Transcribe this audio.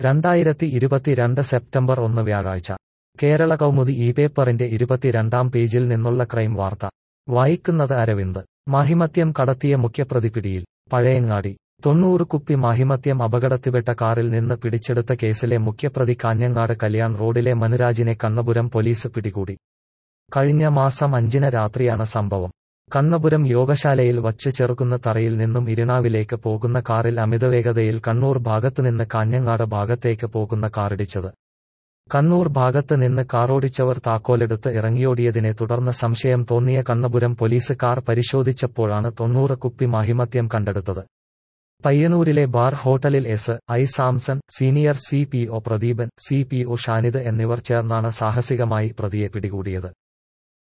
രണ്ടായിരത്തി ഇരുപത്തിരണ്ട് സെപ്റ്റംബർ ഒന്ന് വ്യാഴാഴ്ച കേരള കൗമുദി ഈ പേപ്പറിന്റെ ഇരുപത്തിരണ്ടാം പേജിൽ നിന്നുള്ള ക്രൈം വാർത്ത വായിക്കുന്നത് അരവിന്ദ് മാഹിമത്യം കടത്തിയ മുഖ്യപ്രതി പിടിയിൽ പഴയങ്ങാടി തൊണ്ണൂറ് കുപ്പി മാഹിമത്യം അപകടത്തിൽപ്പെട്ട കാറിൽ നിന്ന് പിടിച്ചെടുത്ത കേസിലെ മുഖ്യപ്രതി കാഞ്ഞങ്ങാട് കല്യാൺ റോഡിലെ മനുരാജിനെ കണ്ണപുരം പോലീസ് പിടികൂടി കഴിഞ്ഞ മാസം അഞ്ചിന് രാത്രിയാണ് സംഭവം കണ്ണപുരം യോഗശാലയിൽ വച്ച് ചെറുകുന്ന തറയിൽ നിന്നും ഇരിണാവിലേക്ക് പോകുന്ന കാറിൽ അമിതവേഗതയിൽ കണ്ണൂർ ഭാഗത്തുനിന്ന് കാഞ്ഞങ്ങാട് ഭാഗത്തേക്ക് പോകുന്ന കാറിടിച്ചത് കണ്ണൂർ ഭാഗത്ത് നിന്ന് കാറോടിച്ചവർ താക്കോലെടുത്ത് ഇറങ്ങിയോടിയതിനെ തുടർന്ന് സംശയം തോന്നിയ കണ്ണപുരം പോലീസ് കാർ പരിശോധിച്ചപ്പോഴാണ് തൊണ്ണൂറ് കുപ്പി മാഹിമത്യം കണ്ടെടുത്തത് പയ്യന്നൂരിലെ ബാർ ഹോട്ടലിൽ S I Samson senior C P O Pradeepan C P O Shanid എന്നിവർ ചേർന്നാണ് സാഹസികമായി പ്രതിയെ പിടികൂടിയത്